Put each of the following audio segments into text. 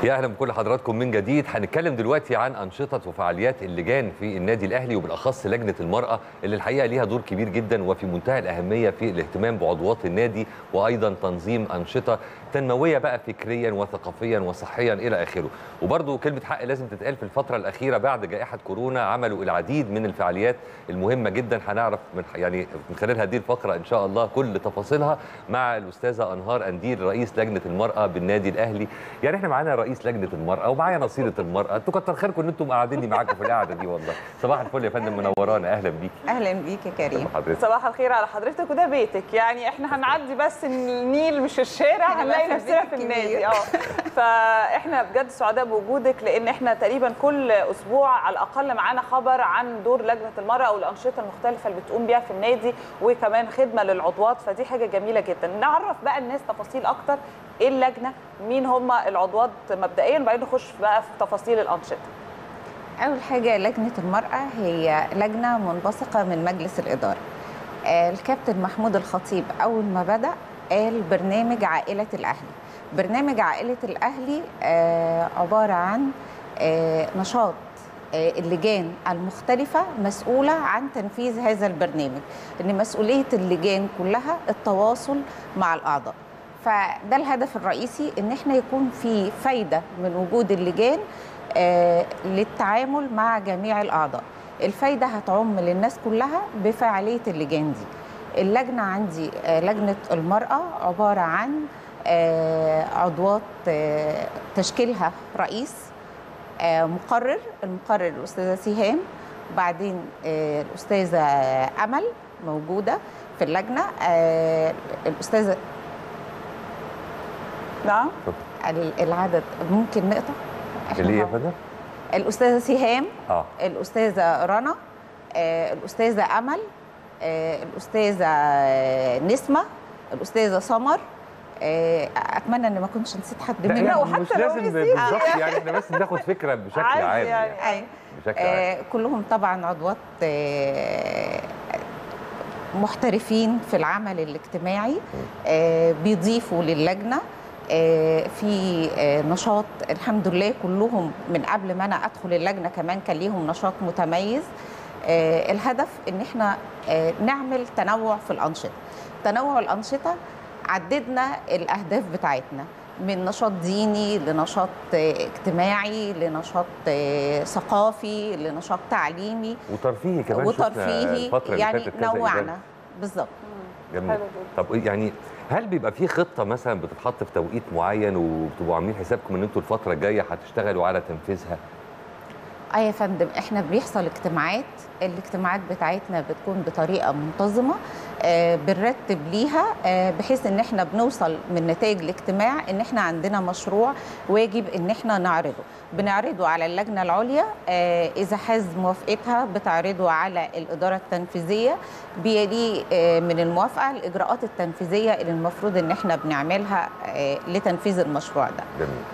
يا اهلا بكل حضراتكم من جديد هنتكلم دلوقتي عن انشطه وفعاليات اللجان في النادي الاهلي وبالاخص لجنه المراه اللي الحقيقه ليها دور كبير جدا وفي منتهى الاهميه في الاهتمام بعضوات النادي وايضا تنظيم انشطه تنمويه بقى فكريا وثقافيا وصحيا الى اخره وبرضه كلمه حق لازم تتقال في الفتره الاخيره بعد جائحه كورونا عملوا العديد من الفعاليات المهمه جدا هنعرف من يعني من خلال هذه الفقره ان شاء الله كل تفاصيلها مع الاستاذه انهار انديل رئيس لجنه المراه بالنادي الاهلي يعني احنا معانا رئيس لجنه المراه ومعايا نصيره المراه انتوا كتر خيركم ان انتم قاعديني معاكم في القعده دي والله صباح الفل يا فندم منورانا اهلا بيكي اهلا بيك يا كريم حضرتك صباح الخير على حضرتك وده بيتك يعني احنا هنعدي بس النيل مش الشارع هنبقى هنلاقي في نفسنا البيت في النادي الكبير. اه فاحنا بجد سعداء بوجودك لان احنا تقريبا كل اسبوع على الاقل معانا خبر عن دور لجنه المراه او الانشطه المختلفه اللي بتقوم بيها في النادي وكمان خدمه للعضوات فدي حاجه جميله جدا نعرف بقى الناس تفاصيل اكتر ايه اللجنه مين هم العضوات مبدئيا وبعدين نخش بقى في تفاصيل الانشطه اول حاجه لجنه المراه هي لجنه منبثقه من مجلس الاداره آه، الكابتن محمود الخطيب اول ما بدا قال برنامج عائله الاهلي برنامج عائله الاهلي آه، عباره عن آه، نشاط آه، اللجان المختلفة مسؤولة عن تنفيذ هذا البرنامج إن مسؤولية اللجان كلها التواصل مع الأعضاء فده الهدف الرئيسي إن إحنا يكون في فايدة من وجود اللجان آه، للتعامل مع جميع الأعضاء الفايدة هتعم للناس كلها بفعالية اللجان دي اللجنة عندي آه، لجنة المرأة عبارة عن آه، عضوات آه، تشكيلها رئيس آه، مقرر المقرر الأستاذة سهام وبعدين آه، الأستاذة أمل موجودة في اللجنة آه، الأستاذة نعم ال- العدد ممكن نقطع إحنا اللي هي يا مع- فندم الأستاذة سهام اه الأستاذة رنا آه، الأستاذة أمل آه، الأستاذة آه، نسمة الأستاذة سمر آه، أتمنى إن ما كنتش نسيت حد لا، منهم لا، يعني وحتى مش لو لازم نسيت. بالظبط يعني احنا بس بناخد فكره بشكل عادي عام يعني. يعني. أيوة. بشكل عام آه، كلهم طبعا عضوات آه، محترفين في العمل الاجتماعي آه، بيضيفوا للجنة آه، في آه، نشاط الحمد لله كلهم من قبل ما انا ادخل اللجنه كمان كان ليهم نشاط متميز آه، الهدف ان احنا آه، نعمل تنوع في الانشطه تنوع الانشطه عددنا الاهداف بتاعتنا من نشاط ديني لنشاط آه، اجتماعي لنشاط آه، ثقافي لنشاط تعليمي وترفيهي كمان شفنا وترفيهي الفتره اللي يعني فاتت كذا نوعنا إيفنت. بالظبط جميل حلو جدا طب يعني هل بيبقى في خطه مثلا بتتحط في توقيت معين وبتبقوا عاملين حسابكم ان انتوا الفتره الجايه هتشتغلوا على تنفيذها اه يا فندم احنا بيحصل اجتماعات الاجتماعات بتاعتنا بتكون بطريقه منتظمه آه بنرتب ليها آه بحيث ان احنا بنوصل من نتائج الاجتماع ان احنا عندنا مشروع واجب ان احنا نعرضه بنعرضه على اللجنه العليا آه اذا حاز موافقتها بتعرضه على الاداره التنفيذيه بيليه آه من الموافقه الاجراءات التنفيذيه اللي المفروض ان احنا بنعملها آه لتنفيذ المشروع ده جميل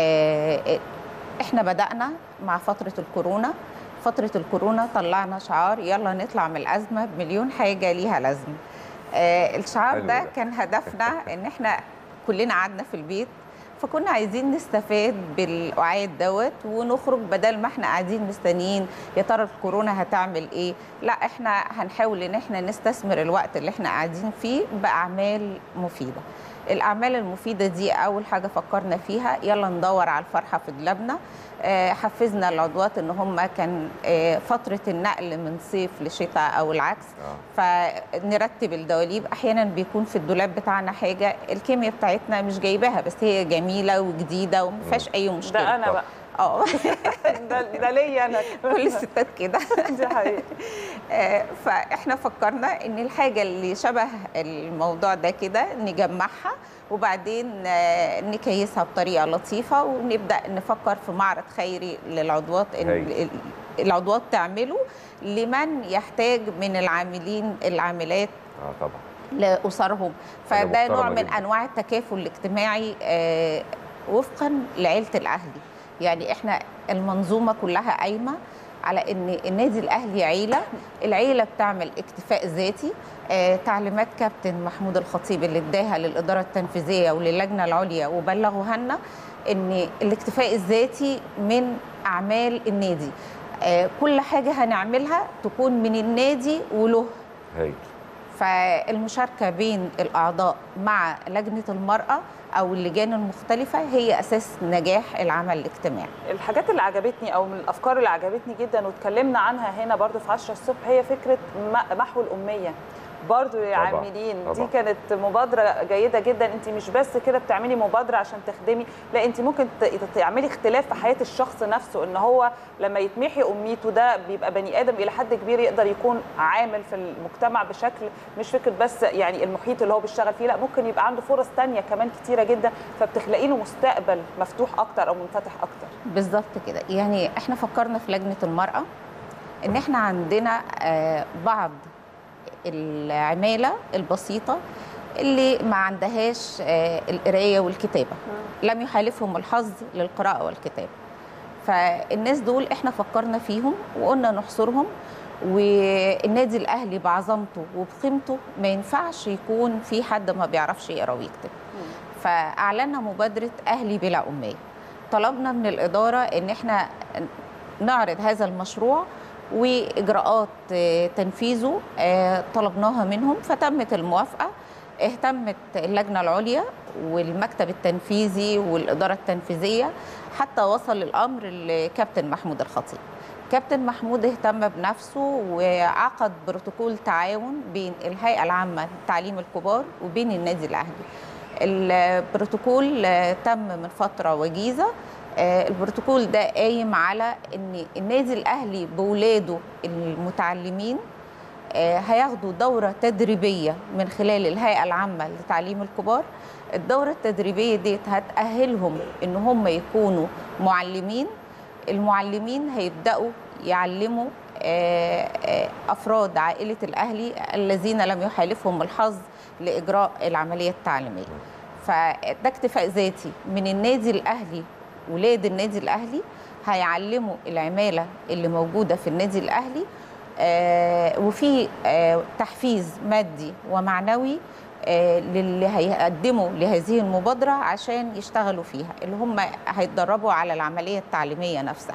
آه، احنا بدأنا مع فترة الكورونا فترة الكورونا طلعنا شعار يلا نطلع من الأزمة بمليون حاجة ليها لازمة آه، الشعار حلو ده ده. كان هدفنا ان احنا كلنا قعدنا في البيت فكنا عايزين نستفاد بالوعيد دوت ونخرج بدل ما احنا قاعدين مستنيين يا ترى الكورونا هتعمل ايه لا احنا هنحاول ان احنا نستثمر الوقت اللي احنا قاعدين فيه باعمال مفيده الاعمال المفيده دي اول حاجه فكرنا فيها يلا ندور على الفرحه في دولابنا آه، حفزنا العضوات ان هم كان آه، فتره النقل من صيف لشتاء او العكس اه فنرتب الدواليب احيانا بيكون في الدولاب بتاعنا حاجه الكيمياء بتاعتنا مش جايباها بس هي جميله وجديده وما فيهاش اي مشكله ده انا بقى اه ده, ده ليا انا كل الستات كده دي حقيقة آه، فاحنا فكرنا ان الحاجه اللي شبه الموضوع ده كده نجمعها وبعدين آه، نكيسها بطريقه لطيفه ونبدا نفكر في معرض خيري للعضوات إن هايل. ال- العضوات تعمله لمن يحتاج من العاملين العاملات اه طبعا لاسرهم حاجة فده نوع محترمة من جداً. انواع التكافل الاجتماعي آه، وفقا لعيله الاهلي يعني احنا المنظومه كلها قايمه على ان النادي الاهلي عيله العيله بتعمل اكتفاء ذاتي آه، تعليمات كابتن محمود الخطيب اللي اداها للاداره التنفيذيه وللجنه العليا وبلغوها لنا ان الاكتفاء الذاتي من اعمال النادي آه، كل حاجه هنعملها تكون من النادي وله هايل فالمشاركه بين الاعضاء مع لجنه المراه او اللجان المختلفه هي اساس نجاح العمل الاجتماعي الحاجات اللي عجبتني او من الافكار اللي عجبتني جدا واتكلمنا عنها هنا برضو في 10 الصبح هي فكره م- محو الاميه برضو يا طبعاً، عاملين دي طبعاً. كانت مبادره جيده جدا انت مش بس كده بتعملي مبادره عشان تخدمي لا انت ممكن ت- تعملي اختلاف في حياه الشخص نفسه ان هو لما يتمحي اميته ده بيبقى بني ادم الى حد كبير يقدر يكون عامل في المجتمع بشكل مش فكره بس يعني المحيط اللي هو بيشتغل فيه لا ممكن يبقى عنده فرص تانية كمان كتيره جدا فبتخلقي له مستقبل مفتوح اكتر او منفتح اكتر بالظبط كده يعني احنا فكرنا في لجنه المراه ان احنا عندنا آه، بعض العماله البسيطه اللي ما عندهاش آه، القرايه والكتابه لم يحالفهم الحظ للقراءه والكتابه فالناس دول احنا فكرنا فيهم وقلنا نحصرهم والنادي الاهلي بعظمته وبقيمته ما ينفعش يكون في حد ما بيعرفش يقرا ويكتب فاعلنا مبادره اهلي بلا اميه طلبنا من الاداره ان احنا نعرض هذا المشروع واجراءات آه، تنفيذه آه، طلبناها منهم فتمت الموافقه اهتمت اللجنه العليا والمكتب التنفيذي والاداره التنفيذيه حتى وصل الامر لكابتن محمود الخطيب كابتن محمود اهتم بنفسه وعقد بروتوكول تعاون بين الهيئه العامه لتعليم الكبار وبين النادي الاهلي البروتوكول آه، تم من فتره وجيزه آه، البروتوكول ده قايم على ان النادي الاهلي بولاده المتعلمين آه، هياخدوا دورة تدريبية من خلال الهيئة العامة لتعليم الكبار الدورة التدريبية ديت هتأهلهم إن هم يكونوا معلمين المعلمين هيبدأوا يعلموا آه، آه، أفراد عائلة الأهلي الذين لم يحالفهم الحظ لإجراء العملية التعليمية فده اكتفاء ذاتي من النادي الأهلي ولاد النادي الأهلي هيعلموا العمالة اللي موجودة في النادي الأهلي آه، وفي آه، تحفيز مادي ومعنوي آه، للي هيقدموا لهذه المبادرة عشان يشتغلوا فيها اللي هم هيتدربوا على العملية التعليمية نفسها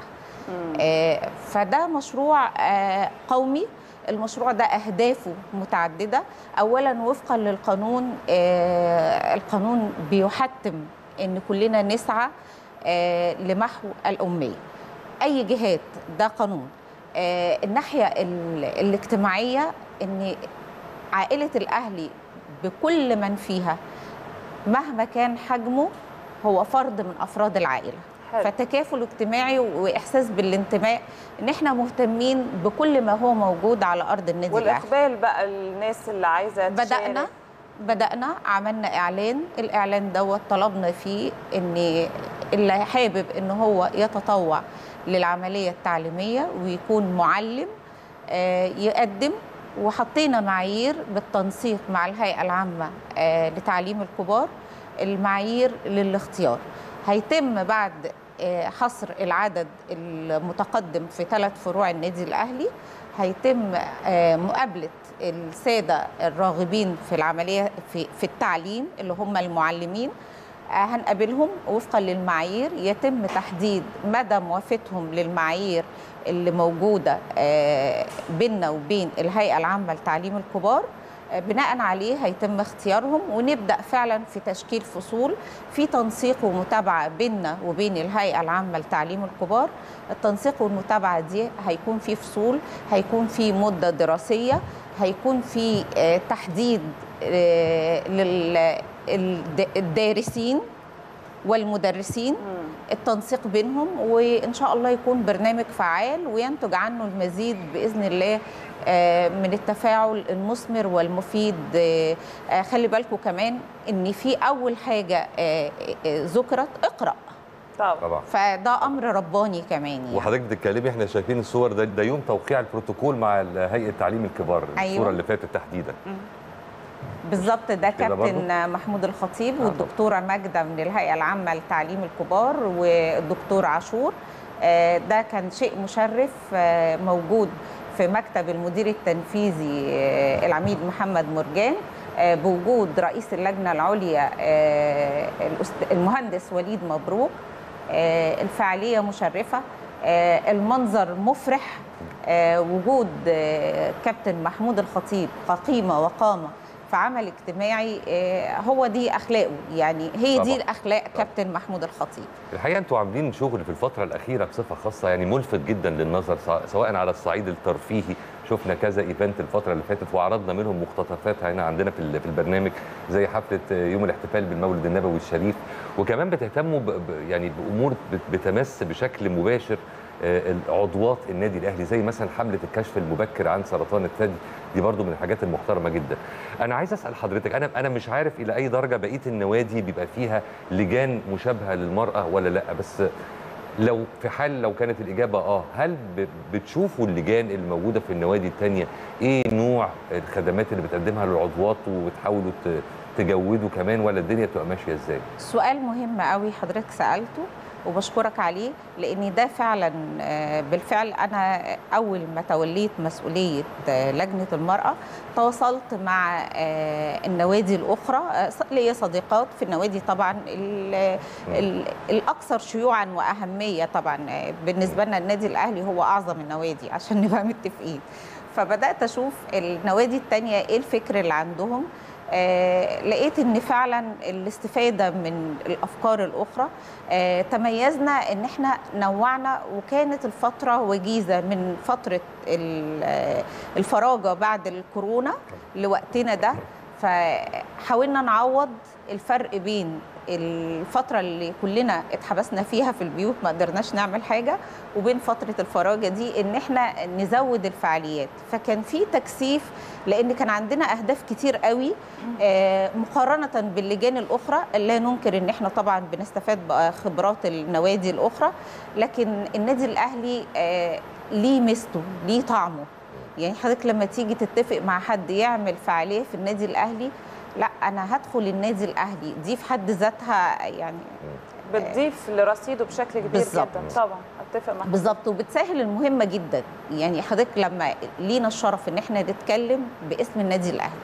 آه، فده مشروع آه، قومي المشروع ده أهدافه متعددة أولا وفقا للقانون آه، القانون بيحتم أن كلنا نسعى آه، لمحو الأمية أي جهات ده قانون آه، الناحية ال- الاجتماعية أن عائلة الأهلي بكل من فيها مهما كان حجمه هو فرد من أفراد العائلة حلو. فتكافل اجتماعي واحساس بالانتماء ان احنا مهتمين بكل ما هو موجود على ارض النادي الاهلي والاقبال بقى الناس اللي عايزه بدانا تشارك. بدانا عملنا اعلان الاعلان دوت طلبنا فيه ان اللي حابب ان هو يتطوع للعمليه التعليميه ويكون معلم آه، يقدم وحطينا معايير بالتنسيق مع الهيئه العامه آه، لتعليم الكبار المعايير للاختيار هيتم بعد آه، حصر العدد المتقدم في ثلاث فروع النادي الاهلي هيتم آه، مقابله الساده الراغبين في العمليه في في التعليم اللي هم المعلمين آه، هنقابلهم وفقا للمعايير يتم تحديد مدى موافقتهم للمعايير اللي موجوده آه، بيننا وبين الهيئه العامه لتعليم الكبار آه، بناء عليه هيتم اختيارهم ونبدا فعلا في تشكيل فصول في تنسيق ومتابعه بيننا وبين الهيئه العامه لتعليم الكبار التنسيق والمتابعه دي هيكون في فصول هيكون في مده دراسيه هيكون في آه، تحديد للدارسين والمدرسين التنسيق بينهم وان شاء الله يكون برنامج فعال وينتج عنه المزيد باذن الله آه، من التفاعل المثمر والمفيد آه، آه، خلي بالكم كمان ان في اول حاجه آه، آه، ذكرت اقرا طبعا طبعا فده امر رباني كمان يعني وحضرتك بتتكلمي احنا شايفين الصور ده, ده يوم توقيع البروتوكول مع هيئه تعليم الكبار أيوة. الصوره اللي فاتت تحديدا بالظبط ده كده برضو؟ كابتن محمود الخطيب آه. والدكتوره ماجده من الهيئه العامه لتعليم الكبار والدكتور عاشور آه، ده كان شيء مشرف آه، موجود في مكتب المدير التنفيذي آه، العميد محمد مرجان آه، بوجود رئيس اللجنه العليا آه، الأست- المهندس وليد مبروك آه، الفعاليه مشرفه آه، المنظر مفرح آه، وجود آه، كابتن محمود الخطيب كقيمه وقامه في عمل اجتماعي آه، هو دي اخلاقه يعني هي طبعاً. دي الاخلاق كابتن محمود الخطيب الحقيقه انتوا عاملين شغل في الفتره الاخيره بصفه خاصه يعني ملفت جدا للنظر سواء- سواء على الصعيد الترفيهي شفنا كذا ايفنت الفتره اللي فاتت وعرضنا منهم مقتطفات هنا عندنا في ال- في البرنامج زي حفله يوم الاحتفال بالمولد النبوي الشريف وكمان بتهتموا ب- ب- يعني بامور بت- بتمس بشكل مباشر آه، عضوات النادي الاهلي زي مثلا حمله الكشف المبكر عن سرطان الثدي دي برضو من الحاجات المحترمه جدا انا عايز اسال حضرتك انا انا مش عارف الى اي درجه بقيه النوادي بيبقى فيها لجان مشابهه للمراه ولا لا بس لو في حال لو كانت الاجابه اه هل ب- بتشوفوا اللجان اللي موجوده في النوادي الثانيه ايه نوع الخدمات اللي بتقدمها للعضوات وبتحاولوا ت- تجودوا كمان ولا الدنيا بتبقى ماشيه ازاي؟ سؤال مهم قوي حضرتك سالته وبشكرك عليه لان ده فعلا آه، بالفعل انا اول ما توليت مسؤوليه آه، لجنه المراه تواصلت مع آه، النوادي الاخرى آه، ص- ليا صديقات في النوادي طبعا ال- ال- الاكثر شيوعا واهميه طبعا آه، بالنسبه لنا النادي الاهلي هو اعظم النوادي عشان نبقى متفقين فبدات اشوف النوادي التانية ايه الفكر اللي عندهم آه، لقيت ان فعلا الاستفاده من الافكار الاخرى آه، تميزنا ان احنا نوعنا وكانت الفتره وجيزه من فتره ال- آه، الفراغه بعد الكورونا لوقتنا ده فحاولنا نعوض الفرق بين الفترة اللي كلنا اتحبسنا فيها في البيوت ما قدرناش نعمل حاجة وبين فترة الفراغة دي ان احنا نزود الفعاليات فكان في تكثيف لان كان عندنا اهداف كتير قوي آه، مقارنة باللجان الاخرى لا ننكر ان احنا طبعا بنستفاد بخبرات النوادي الاخرى لكن النادي الاهلي آه، ليه ميزته ليه طعمه يعني حضرتك لما تيجي تتفق مع حد يعمل فعاليه في النادي الاهلي لا انا هدخل النادي الاهلي دي في حد ذاتها يعني بتضيف لرصيده بشكل كبير بالظبط. جدا طبعا اتفق معاك بالظبط وبتسهل المهمه جدا يعني حضرتك لما لينا الشرف ان احنا نتكلم باسم النادي الاهلي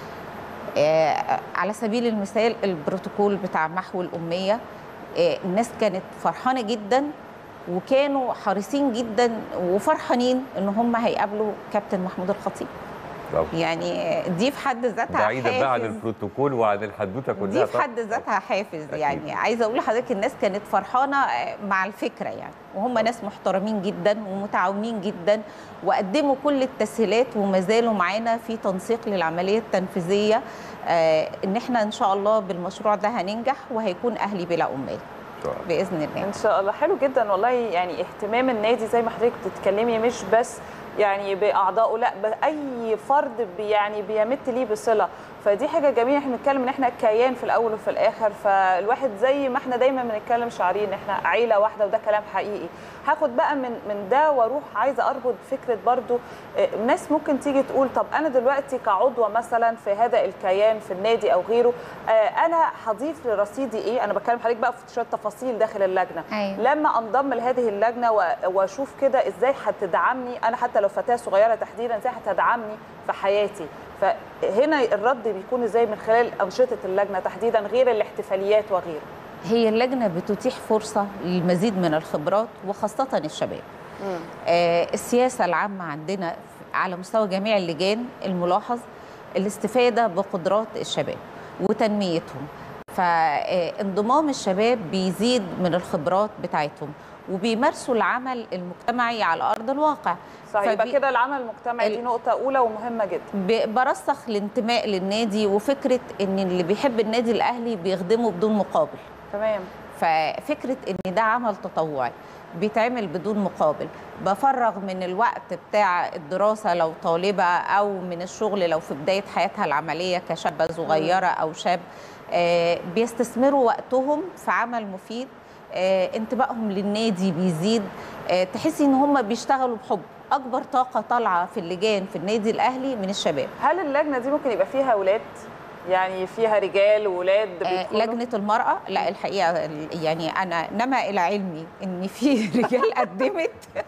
آه على سبيل المثال البروتوكول بتاع محو الاميه آه الناس كانت فرحانه جدا وكانوا حريصين جدا وفرحانين ان هم هيقابلوا كابتن محمود الخطيب طبعاً. يعني دي في حد ذاتها بعيدا بقى عن حافز. البروتوكول وعن الحدوته كلها دي في طبعاً. حد ذاتها حافز أكيد. يعني عايزه اقول لحضرتك الناس كانت فرحانه مع الفكره يعني وهم ناس محترمين جدا ومتعاونين جدا وقدموا كل التسهيلات وما زالوا معانا في تنسيق للعمليه التنفيذيه آه، ان احنا ان شاء الله بالمشروع ده هننجح وهيكون اهلي بلا امال باذن الله ان شاء الله حلو جدا والله يعني اهتمام النادي زي ما حضرتك بتتكلمي مش بس يعني باعضائه لا باي فرد بي- يعني بيمت ليه بصله فدي حاجه جميله احنا بنتكلم ان احنا كيان في الاول وفي الاخر فالواحد زي ما احنا دايما بنتكلم شعارين احنا عيله واحده وده كلام حقيقي هاخد بقى من من ده واروح عايزه اربط فكره برضو آه، الناس ممكن تيجي تقول طب انا دلوقتي كعضوه مثلا في هذا الكيان في النادي او غيره آه، انا هضيف لرصيدي ايه انا بتكلم حضرتك بقى في شويه تفاصيل داخل اللجنه أيوة. لما انضم لهذه اللجنه و- واشوف كده ازاي هتدعمني انا حتى لو فتاه صغيره تحديدا ازاي هتدعمني في حياتي فهنا الرد بيكون ازاي من خلال انشطه اللجنه تحديدا غير الاحتفاليات وغيره هي اللجنه بتتيح فرصه للمزيد من الخبرات وخاصه الشباب آه، السياسة العامة عندنا على مستوى جميع اللجان الملاحظ الاستفادة بقدرات الشباب وتنميتهم فانضمام الشباب بيزيد من الخبرات بتاعتهم وبيمارسوا العمل المجتمعي على أرض الواقع صحيح يبقى فبي- كده العمل المجتمعي دي ال- نقطه اولى ومهمه جدا ب- برسخ الانتماء للنادي وفكرة ان اللي بيحب النادي الأهلي بيخدمه بدون مقابل تمام ففكره ان ده عمل تطوعي بيتعمل بدون مقابل بفرغ من الوقت بتاع الدراسه لو طالبه او من الشغل لو في بدايه حياتها العمليه كشابه صغيره او شاب آه، بيستثمروا وقتهم في عمل مفيد آه، انتمائهم للنادي بيزيد آه، تحسي ان هم بيشتغلوا بحب اكبر طاقه طالعه في اللجان في النادي الاهلي من الشباب هل اللجنه دي ممكن يبقى فيها اولاد يعني فيها رجال وولاد آه، بيدخلوا؟ لجنه المراه لا الحقيقه ال- يعني انا نما الى علمي ان في رجال قدمت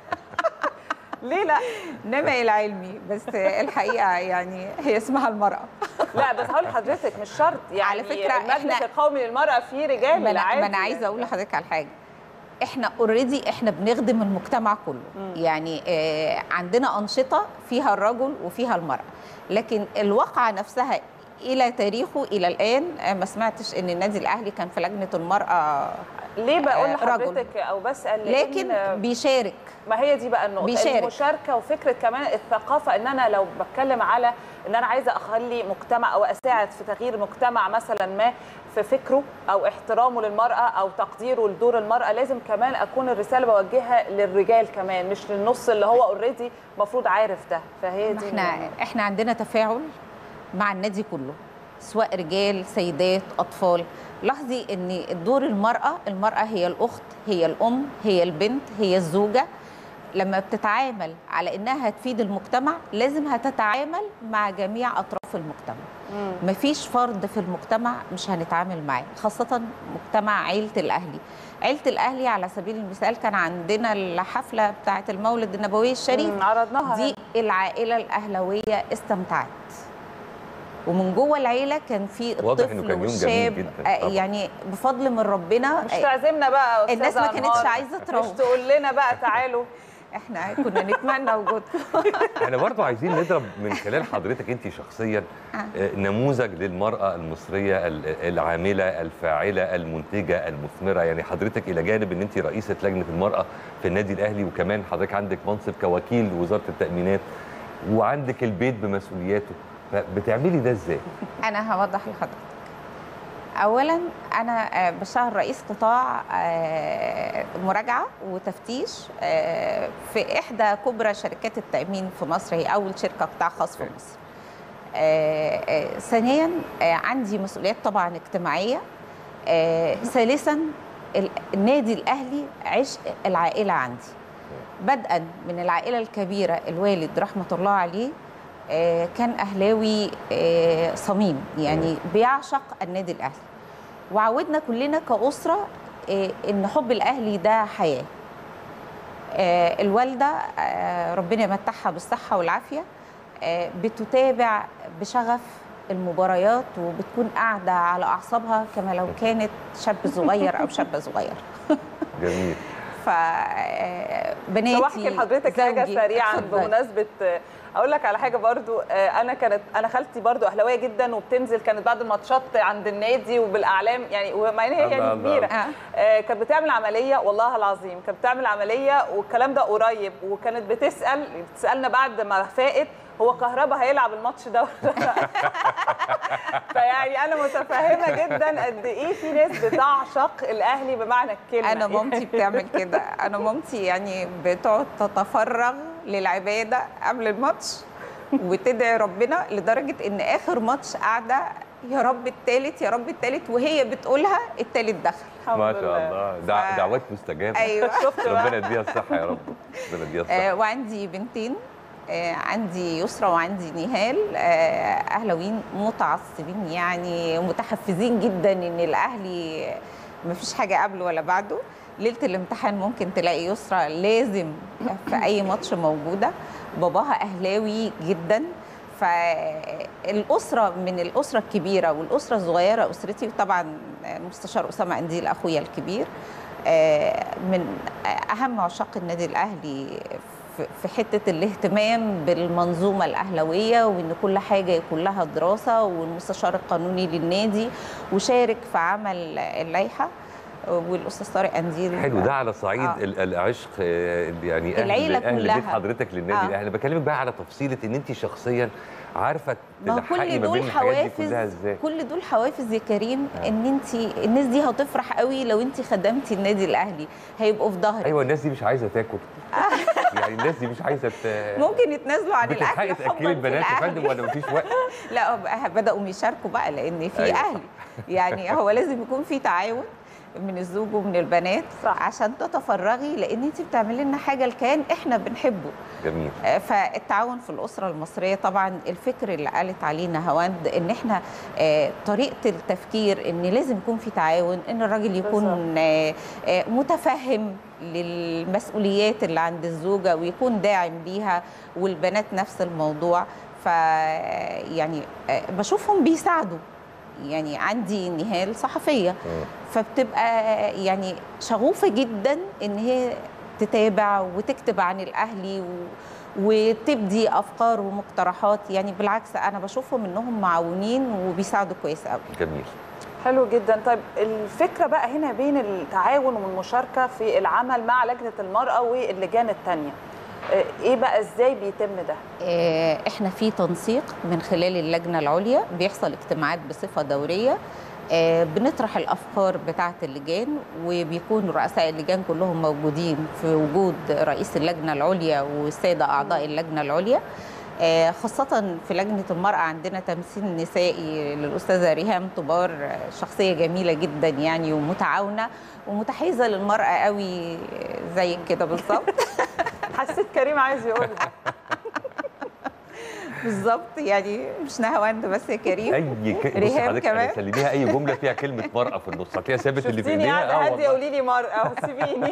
ليه لا نما الى علمي بس الحقيقه يعني هي اسمها المراه لا بس هقول لحضرتك مش شرط يعني على فكرة المجلس إحنا- القومي للمراه فيه رجال ما انا عادي ما انا عايزه اقول لحضرتك على حاجه احنا اوريدي احنا بنخدم المجتمع كله مم. يعني آه عندنا انشطه فيها الرجل وفيها المراه لكن الواقعه نفسها الى تاريخه الى الان آه ما سمعتش ان النادي الاهلي كان في لجنه المراه ليه بقول آه، لحضرتك او بسال لأن- لكن بيشارك ما هي دي بقى النقطه بيشارك. المشاركه وفكره كمان الثقافه ان انا لو بتكلم على ان انا عايزه اخلي مجتمع او اساعد في تغيير مجتمع مثلا ما في فكره او احترامه للمراه او تقديره لدور المراه لازم كمان اكون الرساله بوجهها للرجال كمان مش للنص اللي هو اوريدي المفروض عارف ده فهي ما دي احنا احنا عندنا تفاعل مع النادي كله سواء رجال سيدات اطفال لاحظي ان دور المراه المراه هي الاخت هي الام هي البنت هي الزوجه لما بتتعامل على انها تفيد المجتمع لازم هتتعامل مع جميع اطراف المجتمع مم. مفيش فرد في المجتمع مش هنتعامل معاه خاصة مجتمع عيلة الأهلي عيلة الأهلي على سبيل المثال كان عندنا الحفلة بتاعة المولد النبوي الشريف مم، عرضناها دي العائلة الأهلوية استمتعت ومن جوه العيلة كان في واضح الطفل إنه كان يوم جميل والشاب جداً آه، طبعاً. يعني بفضل من ربنا مش آه، تعزمنا بقى يا أستاذة الناس ما كانتش أنهار. عايزة تروح. مش تقول لنا بقى تعالوا احنا كنا نتمنى وجودكم احنا برضو عايزين نضرب من خلال حضرتك انت شخصيا آه، نموذج للمراه المصريه ال- العامله الفاعله المنتجه المثمره يعني حضرتك الى جانب ان انت رئيسه لجنه المراه في النادي الاهلي وكمان حضرتك عندك منصب كوكيل وزاره التامينات وعندك البيت بمسؤولياته فبتعملي ده ازاي؟ انا هوضح لحضرتك اولا انا آه، بشتغل رئيس قطاع آه، مراجعه وتفتيش آه، في احدى كبرى شركات التامين في مصر هي اول شركه قطاع خاص في مصر آه، آه، ثانيا آه، عندي مسؤوليات طبعا اجتماعيه آه، ثالثا ال- النادي الاهلي عشق العائله عندي بدءا من العائله الكبيره الوالد رحمه الله عليه آه، كان اهلاوي آه، صميم يعني بيعشق النادي الاهلي وعودنا كلنا كاسره آه، ان حب الاهلي ده حياه آه، الوالده آه، ربنا يمتعها بالصحه والعافيه آه، بتتابع بشغف المباريات وبتكون قاعده على اعصابها كما لو كانت شاب صغير او شابه صغير جميل ف آه، بناتي طب احكي لحضرتك حاجه زوجي، سريعا اتفضلي. بمناسبه اقول لك على حاجه برضو آه، انا كانت انا خالتي برضو اهلاويه جدا وبتنزل كانت بعد الماتشات عند النادي وبالاعلام يعني ومع ان هي الله يعني الله. كبيره آه. آه، كانت بتعمل عمليه والله العظيم كانت بتعمل عمليه والكلام ده قريب وكانت بتسال بتسالنا بعد ما فاقت هو كهربا هيلعب الماتش ده ولا لا؟ فيعني انا متفهمه جدا قد ايه في ناس بتعشق الاهلي بمعنى الكلمه انا مامتي بتعمل كده انا مامتي يعني بتقعد تتفرغ للعباده قبل الماتش وتدعي ربنا لدرجه ان اخر ماتش قاعده يا رب التالت يا رب التالت وهي بتقولها التالت دخل الحمد ما شاء لله. الله دع... ف- دعوات مستجابه ايوه شفت بقى ربنا يديها الصحه يا رب ربنا يديها الصحه آه وعندي بنتين آه عندي يسرى وعندي نهال آه اهلاويين متعصبين يعني متحفزين جدا ان الاهلي ما فيش حاجه قبله ولا بعده ليله الامتحان ممكن تلاقي يسرى لازم في اي ماتش موجوده باباها اهلاوي جدا فالاسره من الاسره الكبيره والاسره الصغيره اسرتي طبعا المستشار اسامه انديل اخويا الكبير آه، من اهم عشاق النادي الاهلي في- في حته الاهتمام بالمنظومه الاهلاويه وان كل حاجه يكون لها دراسه والمستشار القانوني للنادي وشارك في عمل اللائحه والاستاذ طارق انديل حلو ده على صعيد آه. ال- العشق آه، يعني اهل العيلة اهل كلها. بيت حضرتك للنادي آه. الاهلي بكلمك بقى على تفصيله ان انت شخصيا عارفه ما هو تلحقي كل ما بين دول الحاجات دي حوافز كلها ازاي كل دول حوافز يا كريم آه. ان انت الناس دي هتفرح قوي لو انت خدمتي النادي الاهلي هيبقوا في ظهرك ايوه الناس دي مش عايزه تاكل يعني الناس دي مش عايزه ت... ممكن يتنازلوا عن بتلحقي الاكل حباً تاكلي في البنات يا الأهلي. فندم ولا مفيش وقت لا بقى بداوا يشاركوا بقى لان في أيوة. اهلي يعني هو لازم يكون في تعاون من الزوج ومن البنات صح. عشان تتفرغي لان انت بتعملي لنا حاجه الكيان احنا بنحبه جميل آه، فالتعاون في الاسره المصريه طبعا الفكر اللي قالت عليه نهاوند ان احنا آه، طريقه التفكير ان لازم يكون في تعاون ان الراجل يكون آه، آه، متفهم للمسؤوليات اللي عند الزوجه ويكون داعم ليها والبنات نفس الموضوع ف يعني آه، بشوفهم بيساعدوا يعني عندي نهال صحفيه مم. فبتبقى يعني شغوفه جدا ان هي تتابع وتكتب عن الاهلي و... وتبدي افكار ومقترحات يعني بالعكس انا بشوفهم انهم معاونين وبيساعدوا كويس قوي جميل حلو جدا طيب الفكره بقى هنا بين التعاون والمشاركه في العمل مع لجنه المراه واللجان الثانيه ايه بقى ازاي بيتم ده آه، احنا في تنسيق من خلال اللجنه العليا بيحصل اجتماعات بصفه دوريه آه، بنطرح الافكار بتاعه اللجان وبيكون رؤساء اللجان كلهم موجودين في وجود رئيس اللجنه العليا والساده اعضاء اللجنه العليا آه، خاصة في لجنة المرأة عندنا تمثيل نسائي للأستاذة ريهام طبار آه، شخصية جميلة جدا يعني ومتعاونة ومتحيزة للمرأة قوي زي كده بالظبط حسيت كريم عايز يقول بالظبط يعني مش نهاوند بس يا كريم اي ك... بص ريهام حضرتك كمان. يعني سلميها اي جمله فيها كلمه مرأة في النص هتلاقيها سابت اللي في شفتيني ايديها قاعده هاديه والله. قولي لي مرأة وسيبيني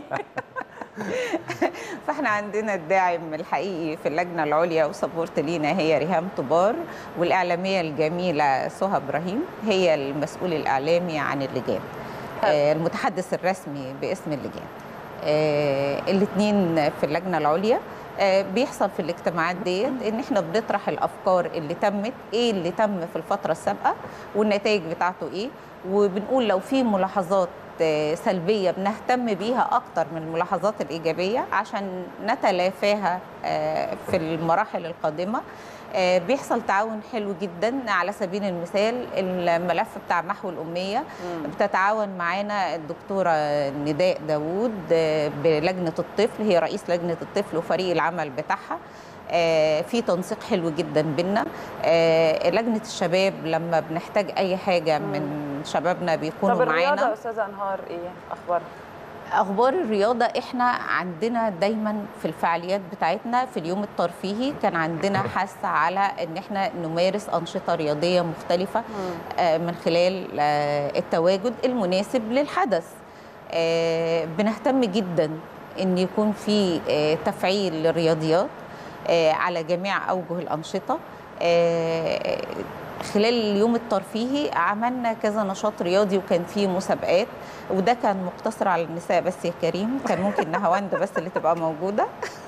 فاحنا عندنا الداعم الحقيقي في اللجنه العليا وسبورت لينا هي ريهام طبار والاعلاميه الجميله سهى ابراهيم هي المسؤول الاعلامي عن اللجان حلو. آه، المتحدث الرسمي باسم اللجان الاثنين في اللجنه العليا آه، بيحصل في الاجتماعات ديت ان احنا بنطرح الافكار اللي تمت ايه اللي تم في الفتره السابقه والنتائج بتاعته ايه وبنقول لو في ملاحظات آه، سلبيه بنهتم بيها اكتر من الملاحظات الايجابيه عشان نتلافاها آه، في المراحل القادمه آه، بيحصل تعاون حلو جدا على سبيل المثال الملف بتاع محو الاميه بتتعاون معانا الدكتوره نداء داوود آه، بلجنه الطفل هي رئيس لجنه الطفل وفريق العمل بتاعها آه، في تنسيق حلو جدا بينا آه، لجنه الشباب لما بنحتاج اي حاجه من شبابنا بيكونوا طب الرياضه معانا يا استاذه انهار ايه اخبارها اخبار الرياضه احنا عندنا دايما في الفعاليات بتاعتنا في اليوم الترفيهي كان عندنا حث على ان احنا نمارس انشطه رياضيه مختلفه آه، من خلال آه، التواجد المناسب للحدث آه، بنهتم جدا ان يكون في آه، تفعيل للرياضيات آه، على جميع اوجه الانشطه آه، خلال اليوم الترفيهي عملنا كذا نشاط رياضي وكان فيه مسابقات وده كان مقتصر على النساء بس يا كريم كان ممكن نهاوند بس اللي تبقى موجوده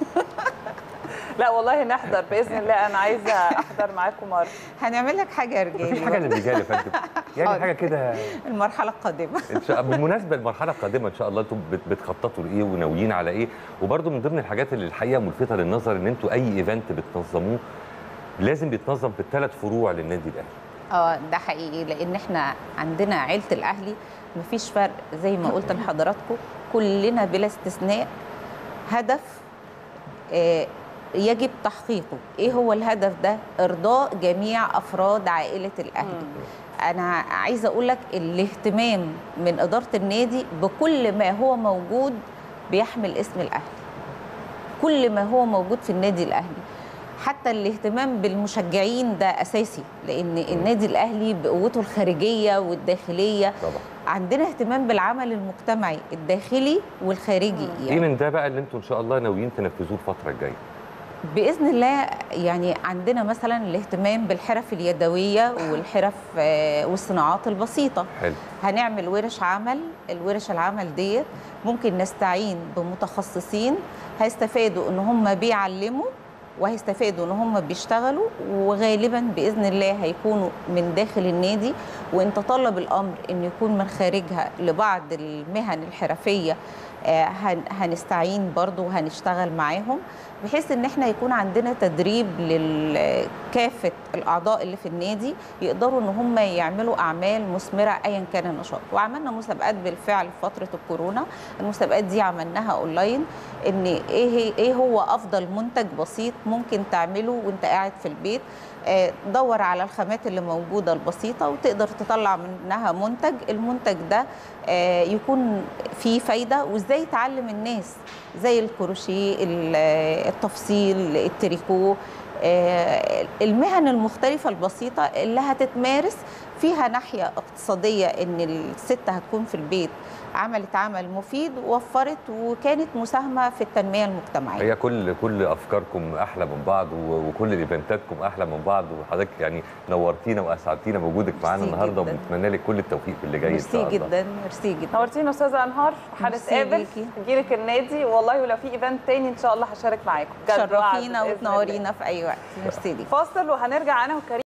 لا والله نحضر باذن الله انا عايزه احضر معاكم مره هنعمل لك حاجه يا مفيش رجالي حاجه للرجال يا فندم يعني حاضر. حاجه كده المرحله القادمه إن شاء- بالمناسبه المرحله القادمه ان شاء الله انتم بت- بتخططوا لايه وناويين على ايه وبرده من ضمن الحاجات اللي الحقيقه ملفته للنظر ان انتوا اي ايفنت بتنظموه لازم بيتنظم في الثلاث فروع للنادي الاهلي اه ده حقيقي لان احنا عندنا عيله الاهلي مفيش فرق زي ما قلت لحضراتكم كلنا بلا استثناء هدف آه، يجب تحقيقه ايه هو الهدف ده ارضاء جميع افراد عائله الاهلي انا عايزه اقول لك الاهتمام من اداره النادي بكل ما هو موجود بيحمل اسم الاهلي كل ما هو موجود في النادي الاهلي حتى الاهتمام بالمشجعين ده اساسي لان النادي الاهلي بقوته الخارجيه والداخليه طبعا عندنا اهتمام بالعمل المجتمعي الداخلي والخارجي ايه يعني من ده بقى اللي انتم ان شاء الله ناويين تنفذوه الفتره الجايه باذن الله يعني عندنا مثلا الاهتمام بالحرف اليدويه والحرف آه، والصناعات البسيطه حلو هنعمل ورش عمل الورش العمل ديت ممكن نستعين بمتخصصين هيستفادوا ان هم بيعلموا وهيستفادوا ان هم بيشتغلوا وغالبا باذن الله هيكونوا من داخل النادي وان تطلب الامر ان يكون من خارجها لبعض المهن الحرفيه آه، هن- هنستعين برضو وهنشتغل معاهم بحيث ان احنا يكون عندنا تدريب لكافه الاعضاء اللي في النادي يقدروا ان هم يعملوا اعمال مثمره ايا كان النشاط وعملنا مسابقات بالفعل في فتره الكورونا المسابقات دي عملناها اونلاين ان ايه هي- ايه هو افضل منتج بسيط ممكن تعمله وانت قاعد في البيت آه، دور على الخامات اللي موجوده البسيطه وتقدر تطلع منها منتج المنتج ده آه، يكون فيه فايده وازاي تعلم الناس زي الكروشيه ال- التفصيل التريكو آه، المهن المختلفة البسيطة اللي هتتمارس فيها ناحية اقتصادية إن الست هتكون في البيت عملت عمل مفيد ووفرت وكانت مساهمة في التنمية المجتمعية هي كل كل افكاركم احلى من بعض و- وكل ايفنتاتكم احلى من بعض وحضرتك يعني نورتينا واسعدتينا بوجودك معانا ميرسي النهارده جداً. وبنتمنى لك كل التوفيق في اللي جاي ان شاء ميرسي الله جدا ميرسي جدا نورتينا استاذه انهار ميرسي هنتقابل ليكي. تجيلك النادي والله ولو في ايفنت تاني ان شاء الله هشارك معاكم بجد وعد شرفينا بإذن الله. وتنورينا في أي وقت ميرسي ليك فاصل وهنرجع انا وكريم